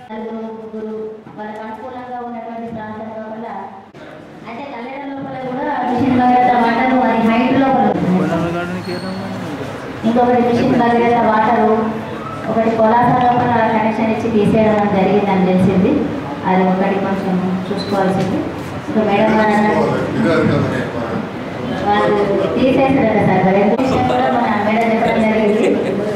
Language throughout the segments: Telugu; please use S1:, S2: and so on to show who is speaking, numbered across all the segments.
S1: నలుగురు ముగ్గురు వాళ్ళకి అనుకూలంగా ఉన్నటువంటి ప్రాంతం లోపల అయితే కళ్యాణ లోపల కూడా మిషన్ భగీరథ వాటర్ అది హైట్ లోపల ఇంకొకటి మిషన్ భగీరథ వాటరు ఒకటి పొలాస లోపల కనెక్షన్ ఇచ్చి తీసేయడం జరిగింది అని తెలిసింది అది ఒకటి కొంచెం చూసుకోవాల్సింది ఇంకా మేడం గారు అన్నారు వాళ్ళు తీసేసారట సార్ మరి ఎందుకు విషయం కూడా మన మేడం చెప్పడం జరిగింది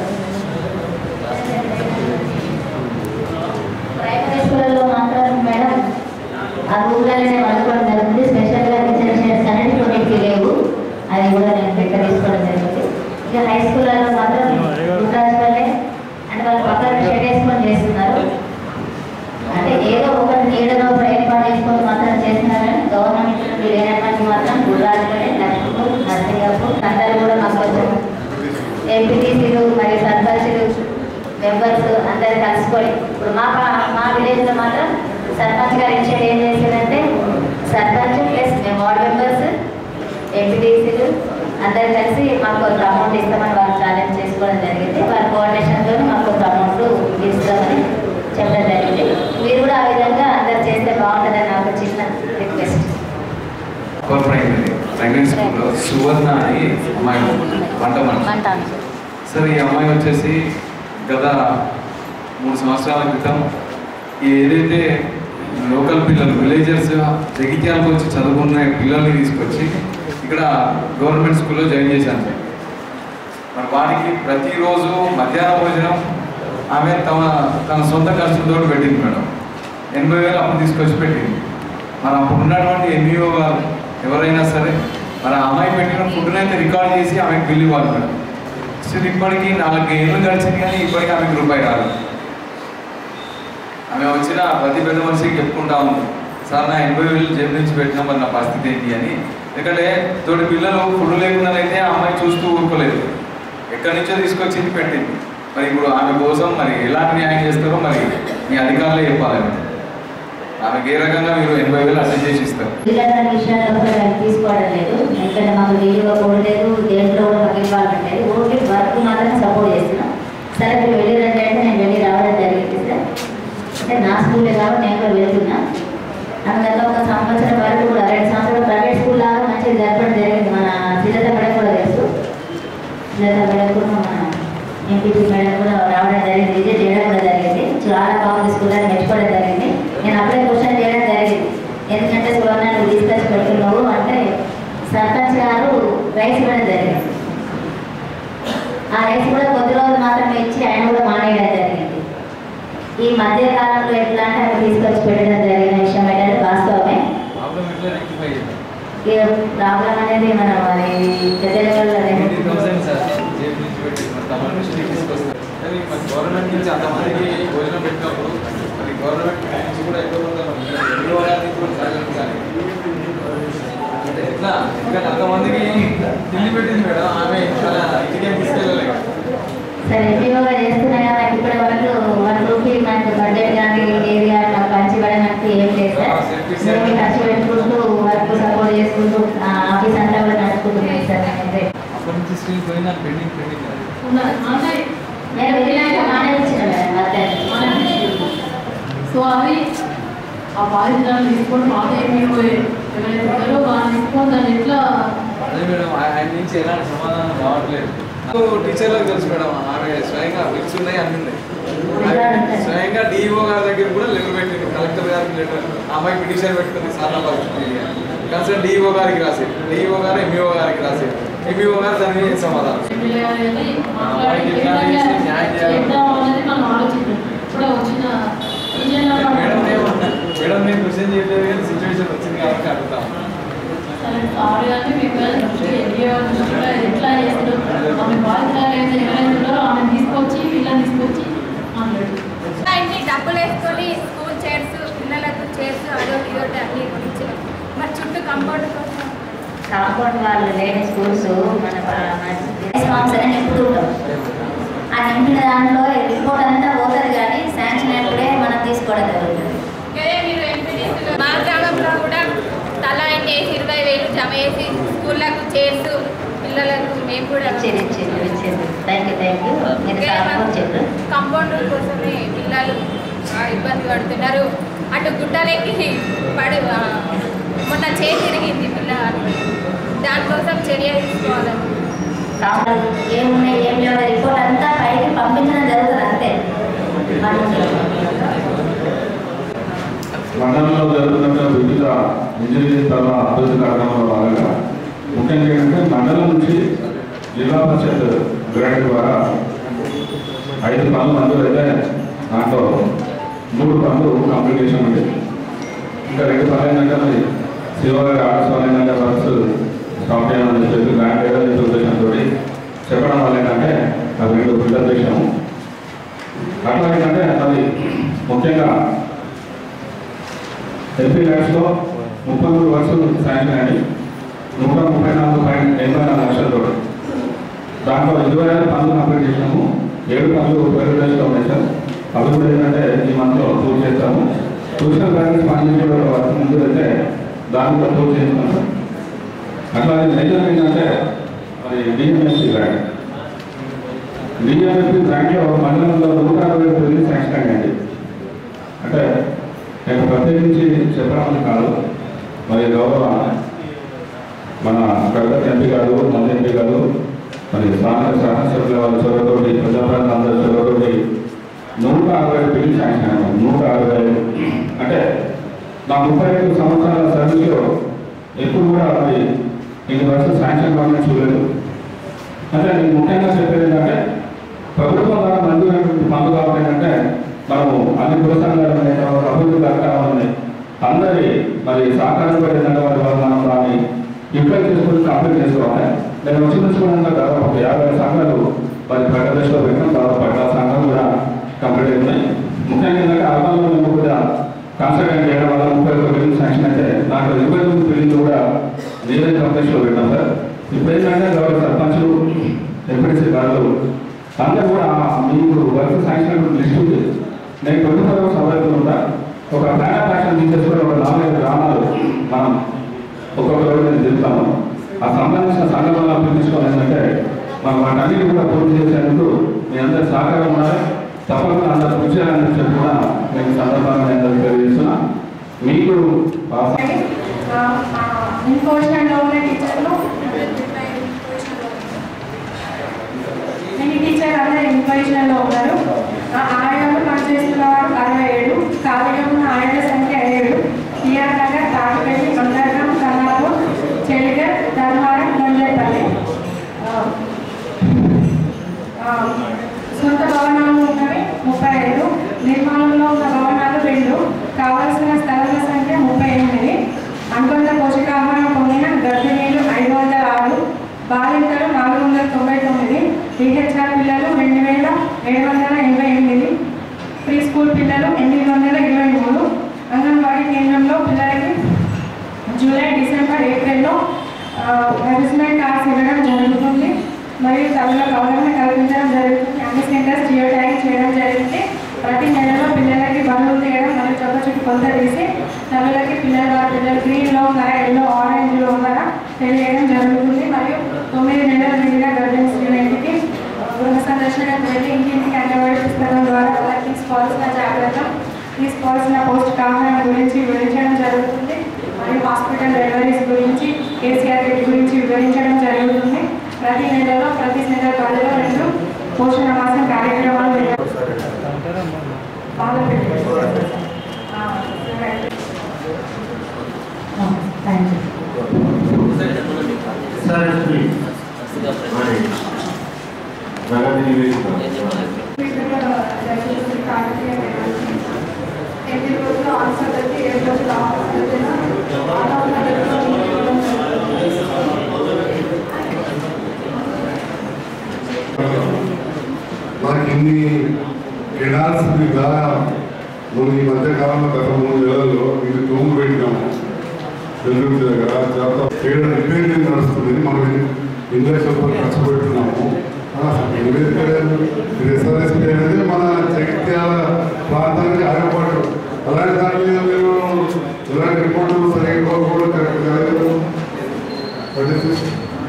S1: ప్రైమరీ స్కూళ్ళలో మాత్రం మేడం ఆ రూమ్లలోనే వండుకోవడం జరుగుతుంది స్పెషల్గా రిజర్వేషన్స్ అనేది కొన్నింటికి లేవు అది కూడా నేను పెట్ట తీసుకోవడం జరిగింది ఇక హై స్కూళ్ళలో మాత్రం గుజరాత్లోనే అంటే వాళ్ళు పక్కన షెడ్ వేసుకొని చేస్తున్నారు అంటే ఏదో ఒకటి నీడలో ఏర్పాటు చేసుకొని మాత్రం చేస్తున్నారు కానీ గవర్నమెంట్ నుండి లేనటువంటి మాత్రం గుజరాత్లోనే లక్ష్మీపూర్ నర్సింగాపూర్ అందరూ కూడా మాకు కొంచెం ఎంపీటీసీలు మరియు సర్పంచ్లు మెంబర్స్ అందరు కలుసుకొని ఇప్పుడు మా పా- మా విలేజ్లో మాత్రం సర్పంచ్ గారు ఇచ్చేది ఏం చేసిందంటే సర్పంచ్ ప్లస్ మేము వార్డ్ మెంబర్స్ ఎంపీటీసీలు అందరు కలిసి మాకు కొంత అమౌంట్ ఇస్తామని వాళ్ళు ఛాలెంజ్ చేసుకోవడం జరిగింది వాళ్ళ కోఆర్డినేషన్తో మాకు కొంత అమౌంట్ ఇస్తామని చెప్పడం జరిగింది మీరు కూడా ఆ విధంగా అందరు చేస్తే బాగుంటుందని నాకు చిన్న రిక్వెస్ట్
S2: అప్పర్ ప్రైమరీ ప్రైమరీ స్కూల్లో సువర్ణ అని అమ్మాయి వంట మనిషి
S1: అంటాను
S2: సార్ ఈ అమ్మాయి వచ్చేసి గత మూడు సంవత్సరాల క్రితం ఈ ఏదైతే లోకల్ పిల్లలు విలేజర్స్ జగిత్యాలకు వచ్చి చదువుకున్న పిల్లల్ని తీసుకొచ్చి ఇక్కడ గవర్నమెంట్ స్కూల్లో జాయిన్ చేశాను సార్ మరి వారికి ప్రతిరోజు మధ్యాహ్న భోజనం ఆమె తమ తన సొంత ఖర్చులతో పెట్టింది మేడం ఎనభై వేలు అప్పుడు తీసుకొచ్చి పెట్టింది మరి అప్పుడు ఉన్నటువంటి ఎంఈఓ గారు ఎవరైనా సరే మరి ఆ అమ్మాయి పెట్టిన ఫుడ్ని అయితే రికార్డ్ చేసి ఆమెకు బిల్లు ఇవ్వాలి మేడం అసలు ఇప్పటికి నాలుగు ఏళ్ళు గడిచింది కానీ ఇప్పటికీ ఆమెకు రూపాయి రాదు ఆమె వచ్చిన ప్రతి పెద్ద మనిషికి చెప్పుకుంటా ఉంది సార్ నా ఎనభై వేలు జేబు నుంచి పెట్టినా మరి నా పరిస్థితి ఏంటి అని ఎందుకంటే తోటి పిల్లలు ఫుడ్ లేకుండానైతే ఆ అమ్మాయి చూస్తూ ఊరుకోలేదు ఎక్కడి నుంచో తీసుకొచ్చి పెట్టింది మరి ఇప్పుడు ఆమె కోసం మరి ఎలాంటి న్యాయం చేస్తారో మరి మీ అధికారులే చెప్పాలి ఆమెకి ఏ రకంగా మీరు ఎనభై వేలు అటెండ్ చేసి ఇస్తారు
S1: పిల్లల విషయాల్లో కూడా మేము తీసుకోవడం లేదు ఎందుకంటే మాకు వీలుగా కూడలేదు దేంట్లో కూడా మాకు ఇన్వాల్వ్మెంట్ లేదు ఓన్లీ వర్క్ మాత్రమే సపోర్ట్ చేస్తున్నాం సరే మీరు వెళ్ళిరండి అంటే నేను వెళ్ళి రావడం జరిగింది సార్ అంటే నా స్కూలే కాబట్టి నేను కూడా వెళ్తున్నా అందువల్ల ఒక సంవత్సరం వరకు కూడా రెండు సంవత్సరాలు ప్రైవేట్ స్కూల్ లాగా మంచిగా జరపడం జరిగింది మన సిద్ధత మేడం కూడా తెలుసు సిద్ధత మేడం కూడా మన ఎంపీపీ మేడం కూడా రావడం జరిగింది విజిట్ చేయడం కూడా జరిగింది చాలా బాగుంది స్కూల్ అని మెచ్చుకోవడం జరిగింది నేను అప్పుడే క్వశ్చన్ చేయడం జరిగింది ఎందుకంటే సువర్ణ నువ్వు తీసుకొచ్చి పెడుతున్నావు అంటే సర్పంచ్ గారు రైస్ ఇవ్వడం జరిగింది ఆ రైస్ కూడా కొద్ది రోజులు మాత్రమే ఇచ్చి ఆయన కూడా మానేయడం జరిగింది ఈ మధ్య కాలంలో ఎట్లా అంటే అక్కడ తీసుకొచ్చి పెట్టడం జరిగిన విషయం ఏంటంటే వాస్తవమే
S2: ప్రాబ్లం ఎట్లా రెక్టిఫై చేయాలి
S1: ఇక ప్రాబ్లం అనేది మనం అది పెద్దల
S2: ఎయిటీ థౌసండ్ సార్ జేబు నుంచి పెట్టి మరి తమ దృష్టికి తీసుకొస్తారు కానీ మరి గవర్నమెంట్ నుంచి అంతమందికి భోజనం పెట్టినప్పుడు మరి గవర్నమెంట్ నుంచి కూడా ఎక్కువ మంది ఎన్నో వారానికి కూడా సహకరించాలి అంటే ఎట్లా ఎందుకంటే అంతమందికి తిండి పెట్టింది మేడం ఆమె చాలా ఇంటికేం తీసుకెళ్ళలేదు
S1: సరే ఎంపీఓగా చేస్తున్నా కానీ ఇప్పటి వరకు వన్ రూపీ మనకి బడ్జెట్ కానీ ఏది అట్లా పంచి ఇవ్వడానికి ఏం లేదు సార్ మేము ఖర్చు పెట్టుకుంటూ వర్క్ సపోర్ట్ చేసుకుంటూ ఆ ఆఫీస్ అంతా కూడా నడుచుకుంటున్నాం సార్ నేనైతే
S2: అప్పటి నుంచి స్కూల్ పోయినా పెండింగ్ పెండింగ్
S1: నేను వెళ్ళినాక మానే ఇచ్చిన మేడం అర్థం
S3: సో అది ఆ బాధ్యతను తీసుకొని మాకు ఏమి ఎవరైతే ఉన్నారో వాళ్ళని తీసుకొని దాన్ని ఎట్లా
S2: అదే మేడం ఆ- ఆయన నుంచి ఎలాంటి సమాధానం రావట్లేదు నాకు టీచర్లకు తెలుసు మేడం ఆమె స్వయంగా బిల్స్ ఉన్నాయి అన్ని ఉన్నాయి ఆమె స్వయంగా డిఓ గారి దగ్గర కూడా లెటర్ పెట్టింది కలెక్టర్ గారికి లెటర్ అమ్మాయి పిటిషన్ పెట్టుకుంది సార్ నా పరిస్థితి కన్సర్న్ డిఓ గారికి రాసేది డిఓ గారు ఎంఈఓ గారికి రాసేది ఎంఈఓ గారు దాని మీద సమాధానం
S3: ఎమ్మెల్యే గారు కానీ మాట్లాడి
S2: వాళ్ళకి ఎట్లా
S3: ఏ విధంగా
S2: చేసి న్యాయం చేయాలి?
S3: చేద్దాం అనేది మనం ఆలోచించాం ఇప్పుడు వచ్చిన ఇంజనీర్
S2: మేడం నేను- మేడం నేను క్వశ్చన్ చేయలేదు కానీ సిచ్యువేషన్ వచ్చింది కాబట్టి అడుగుతాం
S3: ఆడగానే మీకు ఎన్జిఓ కూడా ఎట్లా చేస్తారు ఆమె బాధ్యత అయితే ఎవరైతే ఉన్నారో ఆమె తీసుకొచ్చి వీళ్ళని తీసుకొచ్చి మాట్లాడు
S4: ఇన్ని డబ్బులు వేసుకొని స్కూల్ చైర్స్ పిల్లలకు చైర్స్ అదొకటి ఇదొకటి అన్ని కొనిచ్చినాం మరి చుట్టూ కంపౌండ్ కోసం
S1: కాంపౌండ్ వాళ్ళు లేని స్కూల్స్ మన ఫామ్స్ అని నింపుతుంటాం ఆ నింపిన దాంట్లో రిపోర్ట్ అంతా పోతుంది కానీ శాంక్షన్ అప్పుడే మనం తీసుకోవడం జరుగుతుంది
S4: అదే మీరు ఎంపీడీసీలో మా గ్రామంలో కూడా తలా ఇన్ని వేసి ఇరవై వేలు జమ వేసి స్కూళ్ళకు చైర్స్ పిల్లలకు మేము కూడా
S1: ఇచ్చేది ఇచ్చేది ఇచ్చేది థ్యాంక్ యూ థ్యాంక్ యూ మీరు సార్ చెప్పారు
S4: కంపౌండ్ కోసమే పిల్లలు ఇబ్బంది పడుతున్నారు అటు గుట్టలెక్కి పడి ఆ, మొన్న చేయి తిరిగింది పిల్లగానికి దానికోసం చర్య తీసుకోవాలని
S1: కావాలి ఏమున్నాయి ఏం లేవు రిపోర్ట్ అంతా పైకి పంపించడం జరుగుతుంది అంతే
S5: మండలంలో జరుగుతున్న వివిధ ఇంజనీరింగ్ తరహా అభివృద్ధి కార్యక్రమంలో భాగంగా ముఖ్యంగా ఏంటంటే మండలం నుంచి జిల్లా పరిషత్ గ్రాంట్ ద్వారా ఐదు పనులు మంజూరు అయితే దాంట్లో మూడు పనులు కంప్లీట్ చేసామండి ఇంకా రెండు పనులు ఏంటంటే మరి శివ గారి ఆర్ట్స్ వల్ల ఏంటంటే వర్క్స్ స్టాప్ చేయాలని చెప్పి గ్రాంట్ ఏదైతే ఉద్దేశంతో చెప్పడం వల్ల ఏంటంటే అవి రెండు ఫిల్టర్ చేసాము అట్లా ఏంటంటే అది ముఖ్యంగా ఎల్పీ ల్యాబ్స్లో ముప్పై మూడు వర్షాలు శాంక్షన్ అయ్యి నూట ముప్పై నాలుగు పాయింట్ ఎనభై నాలుగు లక్షలతో దాంట్లో ఇరవై ఆరు పనులు కంప్లీట్ చేసినాము ఏడు పనులు పేరు డేస్లో ఉన్నాయి సార్ అవి కూడా ఏంటంటే ఈ మంత్లో పూర్తి చేస్తాము ట్యూషన్ బ్యాలెన్స్ పని వర్క్ ముందు అయితే దాన్ని కూడా పూర్తి చేస్తాం సార్ అట్లాగే మేజర్ ఏంటంటే మరి డిఎంఎస్సి గ్రాంట్ డిఎంఎస్సి గ్రాంట్లో మండలంలో నూట అరవై ఏడు బిల్లు శాంక్షన్ అయ్యండి అంటే నేను ప్రత్యేకించి చెప్పడానికి కాదు మరి గౌరవ మన కడప ఎంపీ గారు మన ఎంపీ గారు మరి స్థానిక శాసనసభ్యుల వాళ్ళ చొరవతోటి ప్రజాప్రతినిధుల అందరి చొరవతోటి నూట అరవై ఐదు బిల్లు శాంక్షన్ అయ్యాము నూట అరవై ఐదు అంటే నా ముప్పై ఐదు సంవత్సరాల సర్వీస్లో ఎప్పుడు కూడా మరి ఇన్ని వర్షాలు శాంక్షన్ కావాలని చూడలేదు అంటే నేను ముఖ్యంగా చెప్పేది ఏంటంటే ప్రభుత్వం ద్వారా మంజూరైనటువంటి పనులు కాబట్టి ఏంటంటే మనము అన్ని కుల సంఘాలు ఉన్నాయి తర్వాత అభివృద్ధి కార్యక్రమాలు ఉన్నాయి అందరి మరి సహకారం పడేదంటే వారి వల్ల మనం దాన్ని యూటిలైజ్ చేసుకుని కంప్లీట్ చేసుకోవాలి నేను వచ్చిన చూడంగా దాదాపు ఒక యాభై సంఘాలు మరి ప్రగతిలో పెట్టిన దాదాపు పద్నాలుగు సంఘాలు కూడా కంప్లీట్ అవుతున్నాయి ముఖ్యంగా ఏంటంటే అర్బన్లో మేము కూడా కన్సల్టెంట్ చేయడం వల్ల ముప్పై ఒక బిల్డింగ్ శాంక్షన్ అయితే దాంట్లో ఇరవై తొమ్మిది బిల్డింగ్ కూడా నీరే కంపెనీస్లో పెట్టాం సార్ ఇప్పుడు ఏంటంటే గౌరవ సర్పంచులు ఎంపీడీసీ గారు అందరూ కూడా మీకు వర్క్ శాంక్షన్ లిస్ట్ ఉంది నేను ట్వంటీ ఫోర్ అవర్స్ అవైలబుల్ ఉంటా ఒక ప్లాన్ ఆఫ్ యాక్షన్ తీసేసుకుని ఒక నాలుగైదు గ్రామాలు మనం ఒక్కొక్క రోజు నేను చెప్తాను ఆ సంబంధించిన సంఘటనలు పిలిపించుకోవాలి ఏంటంటే మనం వాటన్నిటి కూడా పూర్తి చేసేందుకు మీ అందరి సహకారం ఉండాలి తప్పకుండా అందరు కృషి చేయాలని చెప్పి కూడా నేను ఈ సందర్భంగా నేను అందరికీ తెలియజేస్తున్నా మీకు ఆ
S6: ఇన్ఫోర్స్మెంట్లో ఉన్న టీచర్లు నేను టీచర్ అందరూ ఇన్ఫోర్స్మెంట్లో ఉన్నారు ఆ ఆయాలు పనిచేస్తున్న వారు అరవై ఏడు ఖాళీగా ఉన్న ఆయాల సంఖ్య ఏడు టీఆర్ నగర్ తాటిపల్లి అందరం కన్నాపూర్ చెలిగర్ ధర్మారం గంజేపల్లి ఆ, ఆ, సొంత భవనాలు ఉన్నవి ముప్పై ఐదు నిర్మాణంలో ఉన్న భవనాలు రెండు కావలసిన స్థలాల సంఖ్య ముప్పై ఎనిమిది అనుబంధ పోషకాహారం పొందిన గర్భిణీలు ఐదు వందల ఆరు బాలింతలు నాలుగు వందల తొంభై తొమ్మిది డిహెచ్ఆర్ పిల్లలు రెండు వేల ఏడు వందల ఎనభై ఎనిమిది ప్రీ స్కూల్ పిల్లలు ఎనిమిది వందల ఇరవై మూడు అంగన్వాడీ కేంద్రంలో పిల్లలకి జూలై డిసెంబర్ ఏప్రిల్లో అడ్జస్ట్మెంట్ కార్డ్స్ ఇవ్వడం జరుగుతుంది మరియు తమలో అవగాహన కల్పించడం జరుగుతుంది అన్ని సెంటర్స్ జియో ట్యాగింగ్ చేయడం జరిగింది ప్రతి నెలలో పిల్లలకి బండ్లు తీయడం మరియు చొక్క చుట్టూ కొలత తీసి తల్లులకి పిల్లల వారి పిల్లలు గ్రీన్లో ఉన్నారా ఎల్లో ఆరెంజ్లో ఉన్నారా తెలియడం జరుగుతుంది మరియు తొమ్మిది నెలల నిండిన గర్భిణీ స్త్రీలకి గృహ సందర్శనకు వెళ్ళి ఇంటింటికి అంగన్వాడీ పుస్తకం ద్వారా వాళ్ళకి తీసుకోవాల్సిన జాగ్రత్త తీసుకోవాల్సిన పౌష్టికాహారం గురించి వివరించడం జరుగుతుంది మరియు హాస్పిటల్ డెలివరీస్ గురించి కేసీఆర్ కిట్ గురించి వివరించడం జరుగుతుంది ప్రతి నెలలో ప్రతి సెంటర్ పరిధిలో రెండు పోషణ మాసం కార్యక్రమాలు నిర్వహిస్తారు. పాల పిల్లలు. ఆ, సరే.
S1: థ్యాంక్ యూ
S7: ఎస్ఆర్ఎస్పి మరి ప్రగతి నివేదిక
S6: ఎన్ని రోజులు ఆన్సర్ అయితే ఏడు రోజులు ఆన్సర్
S8: మనకి ఇన్ని కెనాల్స్ ద్వారా మనం ఈ మధ్య కాలంలో గత మూడు నెలల్లో ఇది తూము పెట్టినాము బెంగళూరు దగ్గర తర్వాత ఇక్కడ రిపేరింగ్ నడుస్తుంది మనం ఇండస్ట్రీ ఖర్చు పెడుతున్నాము అసలు నివేదిక లేదు ఇది ఎస్ఆర్ఎస్పీ అనేది మన జగిత్యాల ప్రాంతానికి ఆగిపోవడం అలాంటి దాని మీద మీరు ఇలాంటి రిపోర్టులు సరిగ్గా కూడా కరెక్ట్ కాదు What is this?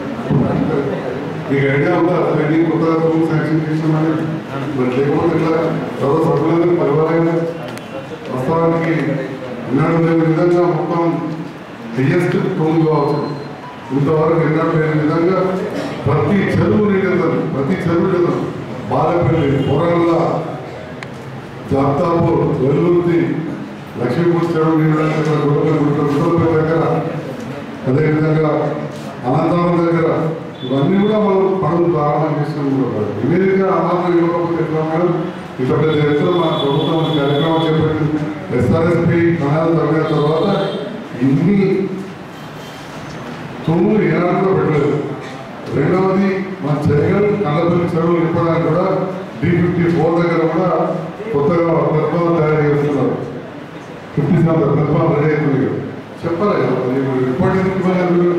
S8: మీకు ఐడియా ఉందా అసలు కొత్త రూమ్ శాంక్షన్ చేసామని మరి లేకపోతే ఇట్లా ఎవరో సభ్యులందరూ పరివారంగా వాస్తవానికి ఎన్నడూ లేని విధంగా మొత్తం హైయెస్ట్ టోన్ కావచ్చు ఇంతవరకు ఎన్నడూ లేని విధంగా ప్రతి చెరువు నిండుతుంది ప్రతి చెరువు నిండుతుంది బాలపల్లి పొరల్ల జాప్తాపూర్ వెల్లుర్తి లక్ష్మీపూర్ చెరువు నిండడానికి గుట్టల గుట్టల దగ్గర అదేవిధంగా అనంతరం దగ్గర ఇవన్నీ కూడా మనం పనులు ప్రారంభం చేసినాం ఇమీడియట్గా అనంతరం ఇవ్వకపోతే ఎట్లా మేడం ఇంత పెద్ద ఎత్తున మన ప్రభుత్వం ఈ కార్యక్రమం చేపట్టింది ఎస్ఆర్ఎస్పి ప్రణాళిక తగ్గిన తర్వాత ఇన్ని తుమ్ములు ఏనాడు కూడా పెట్టలేదు రెండవది మన చెరువులు కళ్ళపల్లి చెరువులు నింపడానికి కూడా డి ఫిఫ్టీ ఫోర్ దగ్గర కూడా కొత్తగా ప్రతిపాదన తయారు చేస్తున్నారు ఫిఫ్టీ సెవెన్ ప్రతిపాదన రెడీ అవుతుంది కదా. చెప్పాలి కదా మీరు రిపోర్ట్ ఎందుకు ఇవ్వలేదు మీరు?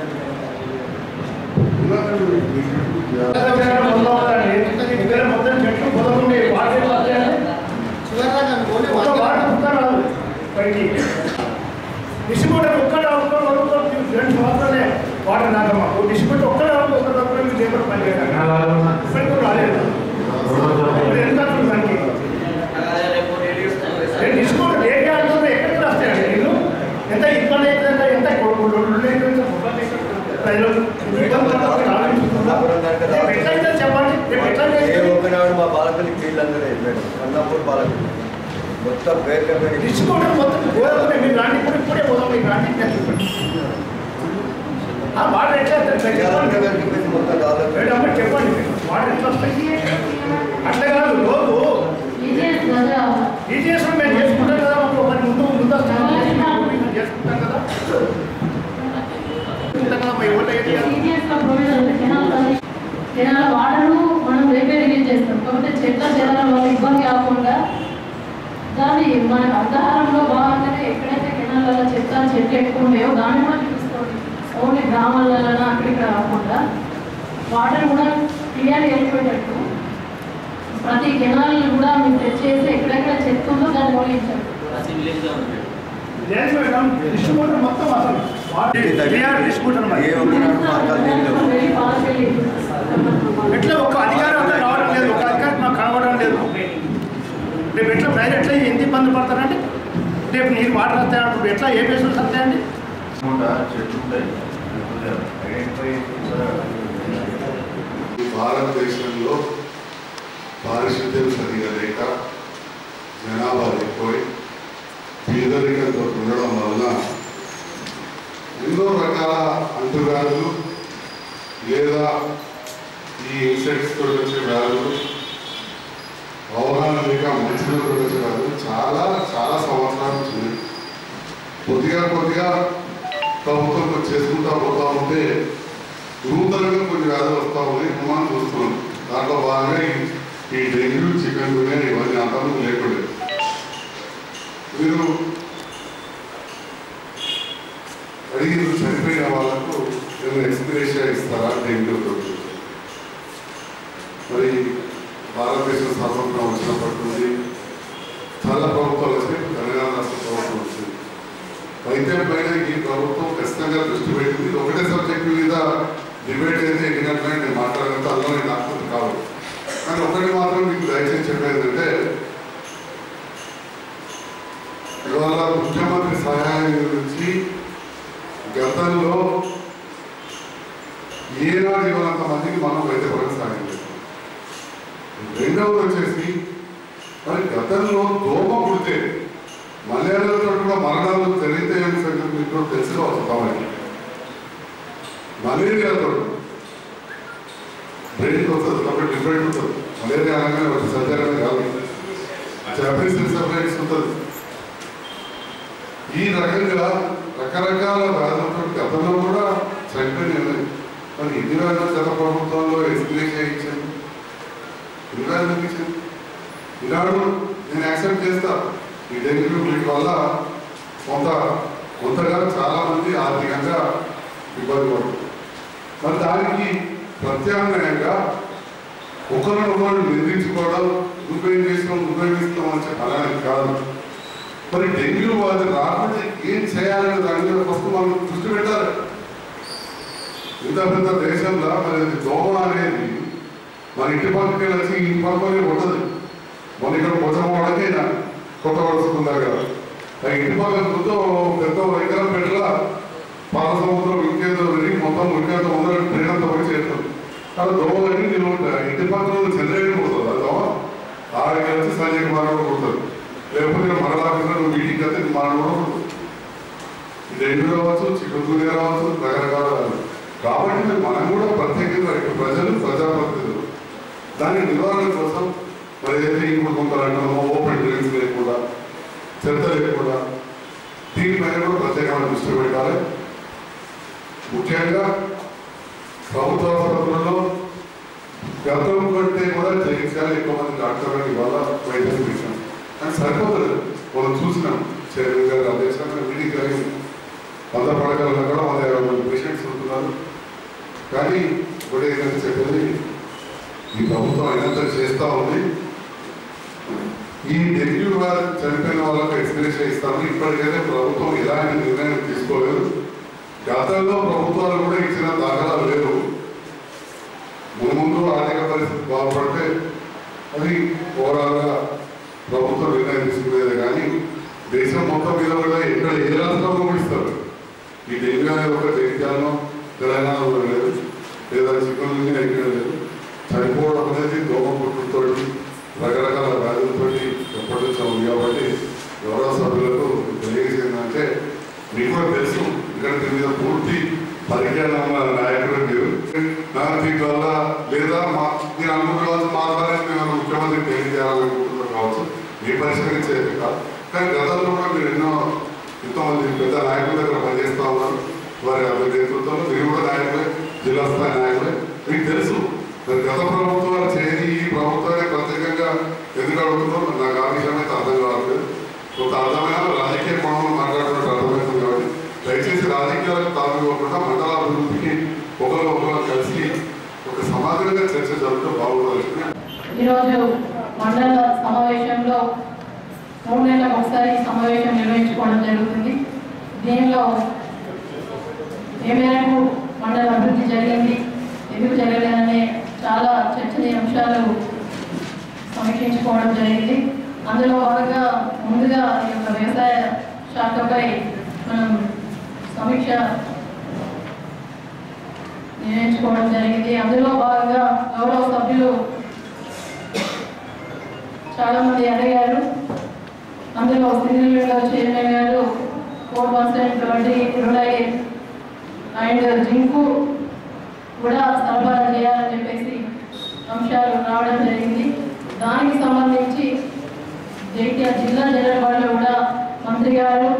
S9: డిస్ట్రిబ్యూటర్ ఒక్కడ ఒక్క వరకు రెండు సంవత్సరాలే వాటర్ నాకమ్మా డిస్ట్రిబ్యూటర్ ఒక్కడ ఒక రూపాయలు మీరు లేబర్ పని చేయగలరు ఇప్పటికి రాలేదు ఇప్పుడు ఎంత అవుతుంది దానికి నేను డిస్ట్రిబ్యూటర్ ఏ అంటున్నా ఎక్కడికి వస్తాయండి నేను ఎంత ఇబ్బంది అవుతుందంటే ఎంత రెండు ప్రజలు ఇబ్బంది పడతారు, ఆలోచిస్తున్నారు. రేపు ఎట్లా అవుతుంది చెప్పండి రేపు ఎట్లా
S10: ఏ
S9: చేస్తుంది?
S10: ఒకనాడు మా బాలపల్లి వీళ్ళందరూ మేడం అన్నపూర్ బాలపల్లి మొత్తం పేరు కంపెనీ
S9: డిస్ట్రిబ్యూటర్ మొత్తం గోదావరి మీరు రాండి ఇప్పుడు ఇప్పుడే పోదాం మీకు రాండి నేను చెప్పండి ఆ వాటర్ ఎట్లా వస్తాయి? చెప్పండి
S10: మొత్తం దాదాపు
S9: మేడం మీరు చెప్పండి వాటర్ ఎట్లా వస్తాయి అట్లా కాదు రోజు
S3: ఈజీఎస్ కదా
S9: ఈజీఎస్ మేము చేసుకుంటాం కదా మాకు మరి ముందు ముందు వస్తాం చేసుకుంటాం కదా చేసుకుంటాం కదా మీ ఊళ్ళో ఏంటి కదా?
S3: ఈజీఎస్ లో ప్రొవిజన్ ఉంది. కెనాల్ కానీ కెనాల్ వాటరు మనం రిపేర్ చేస్తాం కాకపోతే చెట్ల చేరాల వల్ల ఇబ్బంది కాకుండా దాన్ని మన అగ్రహారంలో భాగంగానే ఎక్కడైతే కెనాల్ వల్ల చెత్త చెట్లు ఎక్కువ ఉన్నాయో దాన్ని కూడా చూసుకోండి ఓన్లీ గ్రామాలలో అక్కడ ఇక్కడ కాకుండా వాటర్ కూడా క్లియర్ వెళ్ళిపోయేటట్టు ప్రతి కెనాల్ కూడా మీరు సెట్ చేసి ఎక్కడెక్కడ చెత్త ఉందో దాన్ని తొలగించండి
S9: లేదు మేడం డిస్ట్రిబ్యూటర్ మొత్తం అసలు వాటర్ డిస్ట్రిబ్యూటర్ మరి
S10: ఏ ఒకనాడు మార్గాలు తెలియదు
S3: వెళ్ళి పాలకెళ్ళి
S9: ఎట్లా ఒక అధికారం అట్లా రావడం లేదు ఒక అధికారం నాకు కనబడడం లేదు రేపు ఎట్లా ప్రజలు ఎట్లా ఎంత ఇబ్బంది పడతారంటే రేపు నీరు వాటర్ వస్తాయి అంటారు ఎట్లా ఏ పేషెంట్స్ వస్తాయండి
S7: చెట్లు ఉంటాయి ఐడెంటిఫై
S8: ఈ భారతదేశంలో పారిశుద్ధ్యం సరిగా లేక జనాభా ఎక్కువై పేదరికంతో ఉండడం వలన ఎన్నో రకాల అంటువ్యాధులు లేదా ఈ ఇన్సెక్ట్స్ తోటి వచ్చే వ్యాధులు అవగాహన లేక మనుషులతో వచ్చే వ్యాధులు చాలా చాలా సంవత్సరాల నుంచి ఉన్నాయి. కొద్దిగా కొద్దిగా ప్రభుత్వం చేసుకుంటా పోతా ఉంటే నూతనంగా కొన్ని వ్యాధులు వస్తూ ఉన్నాయి మనం చూస్తున్నాం దాంట్లో భాగంగా ఈ- ఈ డెంగ్యూ చికెన్ గున్యా ఇవన్నీ అంతకు లేకుండా మీరు అడిగిన చనిపోయిన వాళ్ళకు ఏమైనా ఎక్స్పిరేషియా ఇస్తారా డెంగ్యూ తోటి మరి భారతదేశం స్వాతంత్రం వచ్చినప్పటి నుండి చాలా ప్రభుత్వాలు వచ్చాయి తెలంగాణ రాష్ట్ర ప్రభుత్వం వచ్చింది వైద్యం పైన ఈ ప్రభుత్వం ఖచ్చితంగా దృష్టి పెట్టింది ఇది ఒకటే సబ్జెక్ట్ మీద డిబేట్ అయితే ఎన్ని గంటలైనా నేను మాట్లాడగలుగుతా అందులో నేను నాకు కాదు కానీ ఒకటి మాత్రం మీకు దయచేసి చెప్పేది ఏంటంటే ఇవాళ ముఖ్యమంత్రి సహాయం గురించి గతంలో ఏనాడు ఇవ్వనంత మందికి మనం వైద్యపరంగా సహాయం చేస్తాం రెండవది వచ్చేసి మరి గతంలో దోమ పుడితే మలయాళంతో కూడా మరణాలు జరిగితే సంగతి మీకు కూడా తెలిసి వస్తామని మలేరియాతో బ్రెయిన్ వస్తుంది కాబట్టి డిఫరెంట్ ఉంటుంది మలేరియా అనగానే వచ్చి సర్జరీ కాదు జాపనీస్ సెపరేట్స్ ఉంటుంది ఈ రకంగా రకరకాల వ్యాధులతో గతంలో కూడా చనిపోయినాయి మరి ఎన్ని వ్యాధులు గత ప్రభుత్వంలో ఎస్టిమేట్ చేయించాను ఎన్ని వ్యాధులు ఇచ్చాను ఈనాడు నేను యాక్సెప్ట్ చేస్తా ఈ డెంగ్యూ వీటి వల్ల కొంత కొంతగా చాలా మంది ఆర్థికంగా ఇబ్బంది పడుతుంది మరి దానికి ప్రత్యామ్నాయంగా ఒకరినొకరు నిందించుకోవడం నువ్వేం చేస్తాం నువ్వేం ఇస్తాం అని చెప్పాలని కాదు మరి డెంగ్యూ వ్యాధి రాకుండా ఏం చేయాలనే దాని మీద ఫస్ట్ మనం దృష్టి పెట్టాలి ఇంత పెద్ద దేశంలో మరి అది దోమ అనేది మన ఇంటి పక్కకి వచ్చి ఇంటి పక్కనే ఉండదు మన ఇక్కడ భోజనం వాడకైనా కొత్త పడుతున్నారు కదా ఆ ఇంటి పక్కన చూస్తే ఓ పెద్ద ఎకరం పెట్టల పాల సముద్రం ఇంకేదో వెళ్ళి మొత్తం ఉడికేంత ముందర ట్రైన్ అంతా పోయి చేస్తారు అలా దోమలన్నీ నిల్వ ఉంటాయి ఇంటి పక్కన ఉన్న చంద్రయ్య కొడుతుంది అది దోమ ఆడికి వచ్చి సంజయ్ కుమార్ కూడా కొడుతుంది లేకపోతే మరలాగా నువ్వు వీటికి అయితే మానవ కూడా కొడుతుంది డెంగ్యూ రావచ్చు చికెన్ గున్యా రావచ్చు రకరకాల రావచ్చు. కాబట్టి మరి మనం కూడా ప్రత్యేకంగా ఇక్కడ ప్రజలు ప్రజాప్రతినిధులు దాని నివారణ కోసం మరి ఏదైతే ఇప్పుడు కొందరు అంటున్నామో ఓపెన్ డ్రింక్స్ లేకుండా చెత్త లేకుండా దీనిపైన కూడా ప్రత్యేకమైన దృష్టి పెట్టాలి ముఖ్యంగా ప్రభుత్వ ఆసుపత్రుల్లో గతం కంటే కూడా జయించాలి ఎక్కువ మంది డాక్టర్లు ఇవాళ వైద్యం చేశాం కానీ సరిపోతుంది మనం చూసినాం చైర్మన్ గారు అధ్యక్షంగా మీటింగ్ జరిగింది వంద పడకల్లో కూడా వంద యాభై మంది పేషెంట్స్ ఉంటున్నారు కానీ ఒకటి ఏంటంటే చెప్పేది ఈ ప్రభుత్వం అయినంత చేస్తూ ఉంది ఈ డెంగ్యూ వ్యాధి చనిపోయిన వాళ్ళకి ఎక్స్పీరియన్స్ ఇస్తామని ఇప్పటికైతే ప్రభుత్వం ఎలాంటి నిర్ణయం తీసుకోలేదు గతంలో ప్రభుత్వాలు కూడా ఇచ్చిన దాఖలాలు లేవు ముందు ఆర్థిక పరిస్థితి బాగుపడితే అది ఓవరాల్గా ప్రభుత్వం నిర్ణయం తీసుకునేది కానీ దేశం మొత్తం మీద కూడా ఎక్కడ ఏ రాష్ట్రంలో కూడా ఇస్తారు ఈ డెంగ్యూ అనేది ఒక జగిత్యాలలో తెలంగాణలో లేదు లేదా చికెన్ నుంచి ఎక్కడ లేదు చనిపోవడం అనేది దోమ పుట్టుతో రకరకాల వ్యాధులతో ఎప్పటి నుంచో ఉంది కాబట్టి గౌరవ సభ్యులకు తెలియజేసిందంటే మీకు కూడా తెలుసు ఇక్కడ దీని మీద పూర్తి పరిజ్ఞానం ఉన్న నాయకుడు మీరు నాకు దీని వల్ల లేదా మా నేను అనుకుంటున్న మా ద్వారా మేము ముఖ్యమంత్రి తెలియజేయాలనుకుంటున్నాను కావచ్చు మీ పరిష్కరించేది కాదు కానీ గతంలో కూడా మీరు ఎన్నో ఎంతోమంది పెద్ద నాయకుల దగ్గర పనిచేస్తూ ఉన్నారు వారి అభివృద్ధి నేతృత్వంలో మీరు కూడా నాయకులే జిల్లా స్థాయి నాయకులే మీకు తెలుసు మరి గత ప్రభుత్వాలు చేయని ఈ ప్రభుత్వాన్ని ప్రత్యేకంగా ఎందుకు అడుగుతుందో నాకు ఆ విషయం అయితే అర్థం కావట్లేదు కొంత అర్థమైన రాజకీయ కోణంలో మాట్లాడుతున్నట్టు అర్థమవుతుంది కాబట్టి దయచేసి రాజకీయాలకు తాగుకోకుండా మండల అభివృద్ధికి ఒకరు ఒకరు కలిసి ఒక సమాధానంగా చర్చ జరుగుతూ బాగుంటుంది
S3: ఈరోజు మండల సమావేశంలో మూడు నెలలకు ఒకసారి ఈ సమావేశం నిర్వహించుకోవడం జరుగుతుంది దీనిలో ఏ మేరకు మండల అభివృద్ధి జరిగింది ఎందుకు జరగలేదనే చాలా చర్చనీయాంశాలు సమీక్షించుకోవడం జరిగింది అందులో భాగంగా ముందుగా ఈ యొక్క వ్యవసాయ శాఖపై మనం సమీక్ష నిర్ణయించుకోవడం జరిగింది అందులో భాగంగా గౌరవ సభ్యులు చాలా మంది అడిగారు అందులో సింగిల్ చైర్మన్ గారు ఫోర్ పర్సెంట్ వడ్డీ రుణాయి అండ్ జింకు కూడా సరఫరా చేయాలని చెప్పేసి అంశాలు రావడం జరిగింది దానికి సంబంధించి జైత్యాల జిల్లా జనరల్ బాడీలో కూడా మంత్రి గారు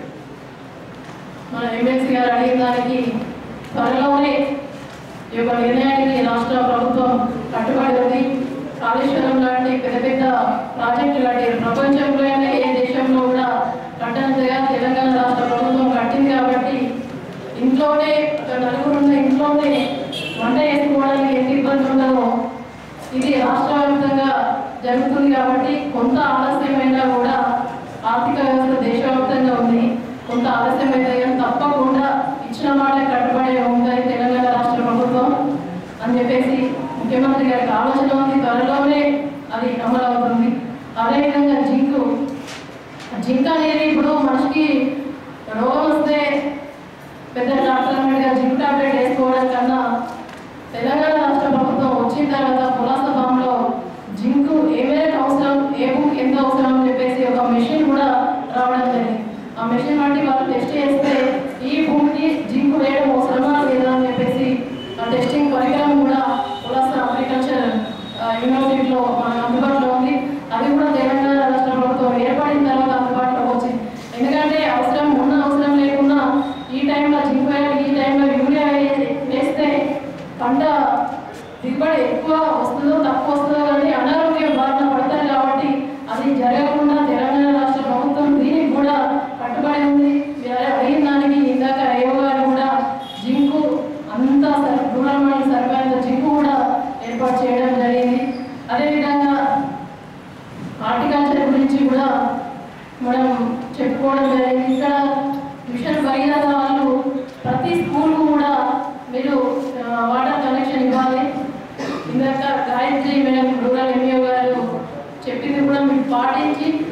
S3: మన ఎమ్మెల్సీ గారు అడిగిన దానికి త్వరలోనే ఈ యొక్క నిర్ణయానికి రాష్ట్ర ప్రభుత్వం కట్టుబడి ఉంది కాళేశ్వరం లాంటి పెద్ద పెద్ద ప్రాజెక్టు లాంటి ప్రపంచంలోనే ఏ దేశంలో కూడా కట్టనంతగా తెలంగాణ రాష్ట్ర ప్రభుత్వం కట్టింది కాబట్టి ఇంట్లోనే ఒక నలుగురు ఉన్న ఇంట్లోనే వంట చేసుకోవడానికి ఎంత ఇబ్బంది ఉండదో ఇది రాష్ట్ర వ్యాప్తంగా జరుగుతుంది కాబట్టి కొంత ఆలస్యమైనా కూడా ఆర్థిక వ్యవస్థ దేశవ్యాప్తంగా ఉంది కొంత ఆలస్యమైతే కానీ తప్పకుండా ఇచ్చిన మాట కట్టుబడి ఉంది తెలంగాణ రాష్ట్ర ప్రభుత్వం అని చెప్పేసి ముఖ్యమంత్రి గారికి ఆలోచన ఉంది త్వరలోనే అది అమలు అవుతుంది అదేవిధంగా జింకు జింక్ అనేది ఇప్పుడు మనిషికి రోగం వస్తే పెద్ద డాక్టర్ అన్నట్టుగా జింక్ టాబ్లెట్ వేసుకోవడం కన్నా తెలంగాణ రాష్ట్ర ప్రభుత్వం వచ్చిన తర్వాత పులాస ఫామ్లో జింకు ఏ మేరకు అవసరం ఏ బుక్ ఎంత అవసరం అని చెప్పేసి ఒక మెషిన్ కూడా రావడం జరిగింది ఆ మెషిన్ బట్టి వాళ్ళు టెస్ట్ చేస్తే ఈ భూమికి జింకు వేయడం అవసరమా లేదా అని చెప్పేసి ఆ టెస్టింగ్ పరికరం కూడా పులాస అగ్రికల్చర్ యూనివర్సిటీలో మనకు అందుబాటులో ఉంది అది కూడా తెలంగాణ రాష్ట్ర ప్రభుత్వం ఏర్పడిన తర్వాత అందుబాటులో వచ్చింది ఎందుకంటే అవసరం ఉన్న అవసరం లేకున్నా ఈ టైంలో జింక్ వేయాలి ఈ టైంలో యూరియా వేయాలి వేస్తే పంట దిగుబడి ఎక్కువ వస్తుందో తక్కువ వస్తుందో కానీ అనారోగ్యం బారిన పడతారు కాబట్టి అది జరగకుండా తెలంగాణ రాష్ట్ర ప్రభుత్వం దీనికి కూడా కట్టుబడి ఉంది మీరు అడిగిన దానికి ఇందాక అయ్యో గారు కూడా జింకు అంతా సర్- దూరమైన సరిపోయేంత జింకు కూడా ఏర్పాటు చేయడం జరిగింది అదేవిధంగా హార్టికల్చర్ గురించి కూడా మనం చెప్పుకోవడం జరిగింది ఇక్కడ మిషన్ భగీరథ వాళ్ళు ప్రతి స్కూల్ కూడా మీరు ఆ, వాటర్ కనెక్షన్ ఇవ్వాలి ఇందాక గాయత్రి మేడం రూరల్ ఎంఈఓ గారు చెప్పింది కూడా మీరు పాటించి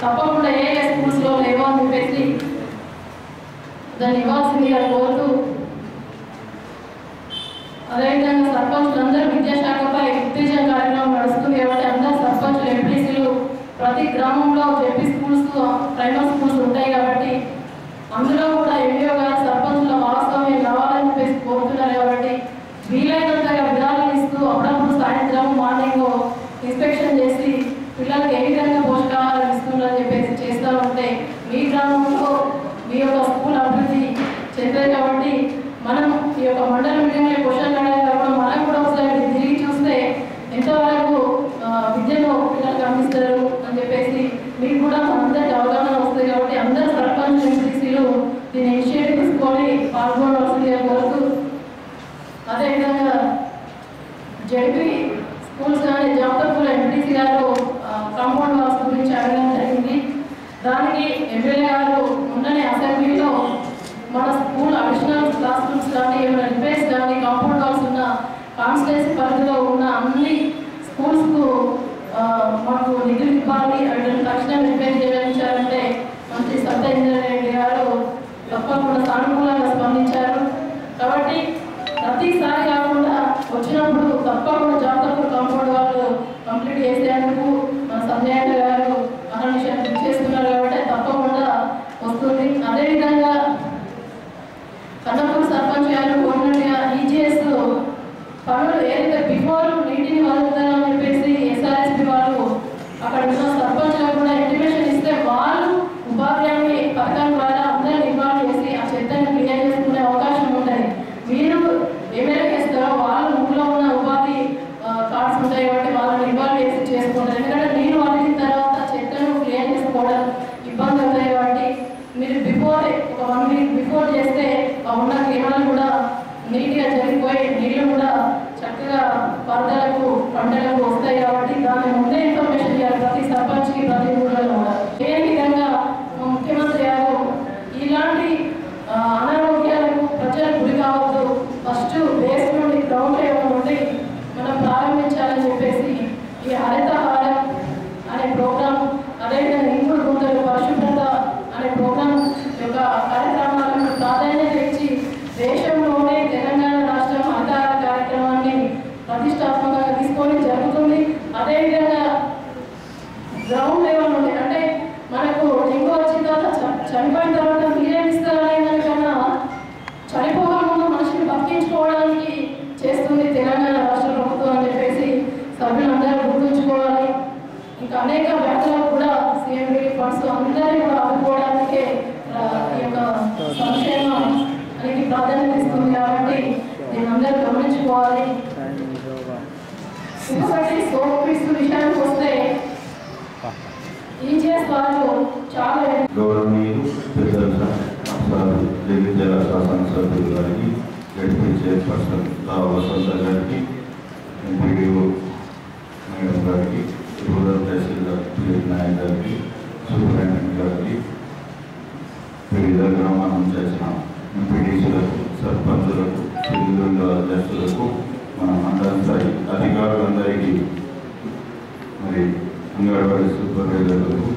S3: తప్పకుండా ఏ ఏ స్కూల్స్లో లేవో అని చెప్పేసి దాన్ని ఇవ్వాల్సిందిగా కోరుతూ అదేవిధంగా సర్పంచులందరూ విద్యాశాఖపై ఉత్తేజన కార్యక్రమం నడుస్తుంది కాబట్టి అందరు సర్పంచులు ఎంపీసీలు ప్రతి గ్రామంలో జెపీ స్కూల్స్ ప్రైమరీ స్కూల్స్ ఉంటాయి కాబట్టి అందులో కూడా ఎంపీఓ గారు సర్పంచుల భాగస్వామ్యం కావాలని చెప్పేసి కోరుతున్నారు కాబట్టి వీలైనంతగా విరాళాలు ఇస్తూ అప్పుడప్పుడు సాయంత్రం మార్నింగ్ ఇన్స్పెక్షన్ చేసి పిల్లలకి ఏ విధంగా పోషకాహారం ఇస్తున్నారని చెప్పేసి చేస్తూ ఉంటే మీ గ్రామంలో మీ యొక్క స్కూల్ అభివృద్ధి చెందాయి కాబట్టి మనం ఈ యొక్క మండల మీడియంలో క్వశ్చన్ అడగడం మనం కూడా ఒకసారి తిరిగి చూస్తే ఎంతవరకు ఆ, విద్యను పిల్లలకు అందిస్తారు అని చెప్పేసి మీకు కూడా అందరికి అవగాహన వస్తుంది కాబట్టి అందరు సర్పంచ్ ఎంపీసీలు దీని ఇనిషియేటివ్ తీసుకొని పాల్గొనవలసిందిగా కోరుతూ అదేవిధంగా జడ్పీ స్కూల్స్ కానీ జాతకుల ఎంపీసీ గారు కాంపౌండ్ వాల్స్ గురించి అడగడం జరిగింది దానికి ఎమ్మెల్యే గారు మొన్ననే అసెంబ్లీలో మన స్కూల్ అడిషనల్ క్లాస్ రూమ్స్ కానీ ఏమైనా రిపేర్స్ కానీ కాంపౌండ్ వాల్స్ ఉన్న కాన్స్టిట్యూన్సీ పరిధిలో ఉన్న అన్ని స్కూల్స్కు మాకు నిధులు ఇవ్వాలి వాటిని తక్షణం రిపేర్ చేయించాలంటే మంత్రి సత్య ఇంజనీర్ రెడ్డి గారు తప్పకుండా సానుకూలంగా స్పందించారు కాబట్టి ప్రతిసారి కాకుండా వచ్చినప్పుడు తప్పకుండా జాతకు కాంపౌండ్ వాళ్ళు కంప్లీట్ చేసేందుకు మన సంజయ్ అన్న గారు మహానిషం చేస్తున్నారు కాబట్టి తప్పకుండా వస్తుంది అదేవిధంగా కన్నపూర్ సర్పంచ్ గారు కోరినట్టుగా ఈజీఎస్ పనులు ఏదైతే బిఫోర్ నీటిని వదులుతారని చెప్పేసి ఎస్ఆర్ఎస్పి వాళ్ళు అక్కడ ఉన్న సర్పంచ్లకు కూడా ఇంటిమేషన్ ఇస్తే వాళ్ళు ఉపాధ్యాయుని పథకం ద్వారా అందరిని ఇన్వాల్వ్ చేసి ఆ చెత్తని క్లియర్ చేసుకునే అవకాశం ఉంటుంది మీరు ఏమైనా చేస్తారో వాళ్ళు ఊళ్ళో ఉన్న ఉపాధి కార్డ్స్ ఉంటాయి కాబట్టి వాళ్ళని ఇన్వాల్వ్ చేసి చేసుకుంటారు ఎందుకంటే నీరు వదిలిన తర్వాత చెత్తను క్లియర్ చేసుకోవడం ఇబ్బంది అవుతాయి కాబట్టి మీరు బిఫోర్ ఒక వన్ వీక్ బిఫోర్ చేస్తే ఆ ఉన్న కెనాలు కూడా నీట్గా జరిగిపోయి నీళ్లు కూడా చక్కగా పంటలకు పంటలకు వస్తాయి కాబట్టి దాని ముందే ఇన్ఫర్మేషన్ ఇవ్వాలి ప్రతి సర్పంచ్కి ప్రతి ఊళ్ళో కూడా ఏ విధంగా మా ముఖ్యమంత్రి గారు ఇలాంటి ఆ, అనారోగ్యాలకు ప్రజలు గురి కావద్దు ఫస్ట్ బేస్ నుండి గ్రౌండ్ లెవెల్ నుండి మనం ప్రారంభించాలని చెప్పేసి ఈ హరితహారం అనే ప్రోగ్రాం అదేవిధంగా ఇంకుడు గుంతలు పరిశుభ్రత అనే ప్రోగ్రాం యొక్క కార్యక్రమాలను ప్రాధాన్యత ఇచ్చి దేశంలోనే తెలంగాణ రాష్ట్రం హరితహార కార్యక్రమాన్ని ప్రతిష్టాత్మకంగా తీసుకొని జరుగుతుంది అదేవిధంగా గ్రౌండ్ లెవెల్ నుండి అంటే మనకు డెంగ్యూ వచ్చిన తర్వాత చ- చనిపోయిన తర్వాత మీరేం ఇస్తారనే దానికన్నా చనిపోక ముందు మనిషిని బతికించుకోవడానికి చేస్తుంది తెలంగాణ రాష్ట్ర ప్రభుత్వం అని చెప్పేసి సభ్యులందరూ గుర్తుంచుకోవాలి ఇంకా అనేక వ్యాధులకు కూడా సీఎం రిలీఫ్ ఫండ్స్ అందరినీ కూడా ఆదుకోవడానికే ఆ, ఈ యొక్క సంక్షేమం అనేది ప్రాధాన్యత ఇస్తుంది కాబట్టి దీన్ని అందరూ గమనించుకోవాలి ఇంకొకటి సోప్ పీస్ విషయానికి వస్తే ఈజీఎస్ వాళ్ళు చాలా
S5: గౌరవనీయులు పెద్దల సార్ జగిత్యాల శాసనసభ్యులు గారికి గడిపి చైర్పర్సన్ రా వసంత గారికి ఎంపీడీఓ మేడం గారికి రూరల్ తహసీల్దార్ పిఎస్ నాయక్ గారికి సూపరింటెండెంట్ గారికి వివిధ గ్రామాలను చేసిన ఎంపీడీసీలకు సర్పంచులకు తెలుగు అధ్యక్షులకు మన మండల స్థాయి అధికారులందరికీ మరి అంగన్వాడీ సూపర్వైజర్లకు